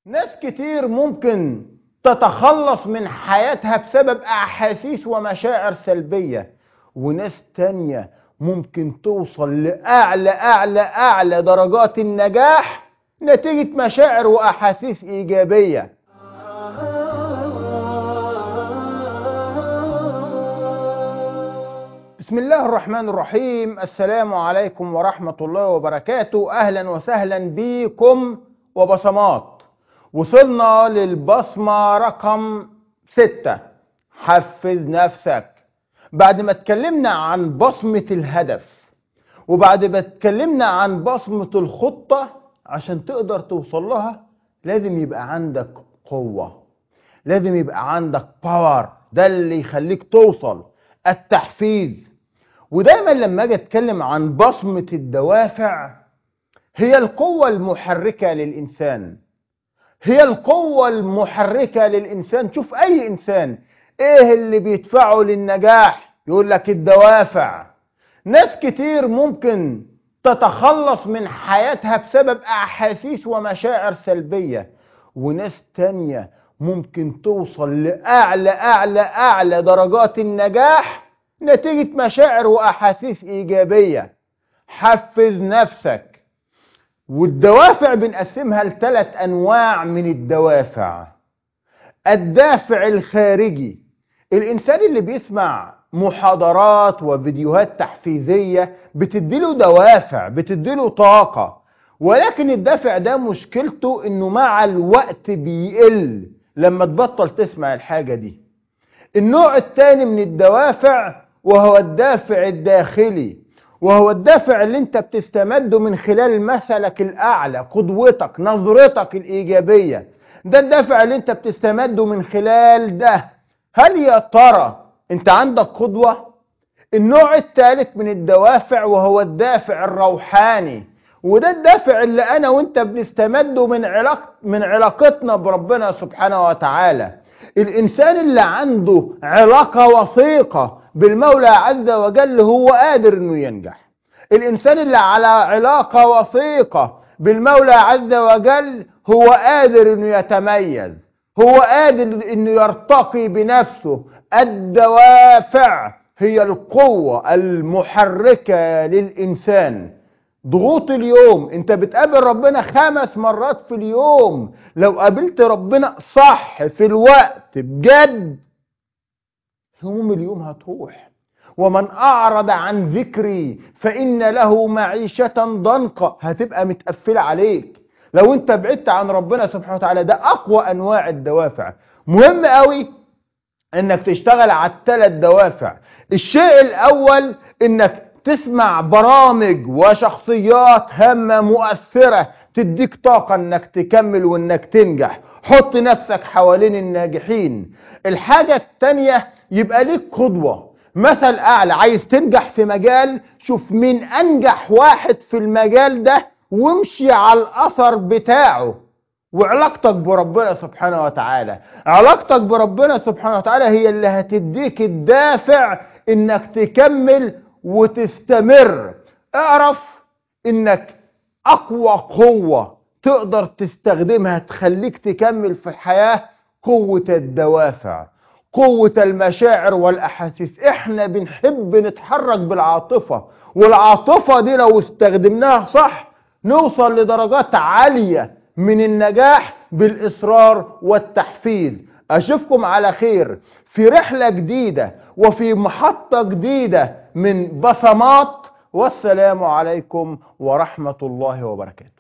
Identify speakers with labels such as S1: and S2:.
S1: ناس كتير ممكن تتخلص من حياتها بسبب أحاسيس ومشاعر سلبية وناس تانية ممكن توصل لأعلى أعلى أعلى درجات النجاح نتيجة مشاعر وأحاسيس إيجابية بسم الله الرحمن الرحيم السلام عليكم ورحمة الله وبركاته أهلا وسهلا بكم وبصمات وصلنا للبصمة رقم ستة حفز نفسك بعد ما اتكلمنا عن بصمة الهدف وبعد ما اتكلمنا عن بصمة الخطة عشان تقدر توصل لها لازم يبقى عندك قوة لازم يبقى عندك باور ده اللي يخليك توصل التحفيز ودايما لما اجي اتكلم عن بصمة الدوافع هي القوة المحركة للإنسان هي القوة المحركة للإنسان شوف أي إنسان إيه اللي بيدفعه للنجاح يقول لك الدوافع ناس كتير ممكن تتخلص من حياتها بسبب أحاسيس ومشاعر سلبية وناس تانية ممكن توصل لأعلى أعلى أعلى درجات النجاح نتيجة مشاعر وأحاسيس إيجابية حفز نفسك والدوافع بنقسمها لثلاث أنواع من الدوافع الدافع الخارجي الإنسان اللي بيسمع محاضرات وفيديوهات تحفيزية بتديله دوافع بتديله طاقة ولكن الدافع ده مشكلته انه مع الوقت بيقل لما تبطل تسمع الحاجة دي النوع الثاني من الدوافع وهو الدافع الداخلي وهو الدافع اللي انت بتستمده من خلال مثلك الاعلى قدوتك نظرتك الايجابية ده الدافع اللي انت بتستمده من خلال ده هل يا ترى انت عندك قدوة النوع الثالث من الدوافع وهو الدافع الروحاني وده الدافع اللي انا وانت بنستمده من علاق من علاقتنا بربنا سبحانه وتعالى الانسان اللي عنده علاقة وثيقة بالمولى عز وجل هو قادر انه ينجح الانسان اللي على علاقة وثيقة بالمولى عز وجل هو قادر انه يتميز هو قادر انه يرتقي بنفسه الدوافع هي القوة المحركة للإنسان ضغوط اليوم انت بتقابل ربنا خمس مرات في اليوم لو قابلت ربنا صح في الوقت بجد هموم اليوم هتروح ومن أعرض عن ذكري فإن له معيشة ضنكا هتبقى متقفلة عليك لو انت بعدت عن ربنا سبحانه وتعالى ده أقوى أنواع الدوافع مهم قوي انك تشتغل على الثلاث دوافع الشيء الاول انك تسمع برامج وشخصيات هامة مؤثرة تديك طاقة انك تكمل وانك تنجح حط نفسك حوالين الناجحين الحاجة التانية يبقى ليك قدوة مثل اعلى عايز تنجح في مجال شوف مين انجح واحد في المجال ده وامشي على الاثر بتاعه وعلاقتك بربنا سبحانه وتعالى علاقتك بربنا سبحانه وتعالى هي اللي هتديك الدافع انك تكمل وتستمر اعرف انك اقوى قوة تقدر تستخدمها تخليك تكمل في الحياة قوة الدوافع قوة المشاعر والأحاسيس احنا بنحب نتحرك بالعاطفة والعاطفة دي لو استخدمناها صح نوصل لدرجات عالية من النجاح بالإصرار والتحفيز أشوفكم على خير في رحلة جديدة وفي محطة جديدة من بصمات والسلام عليكم ورحمة الله وبركاته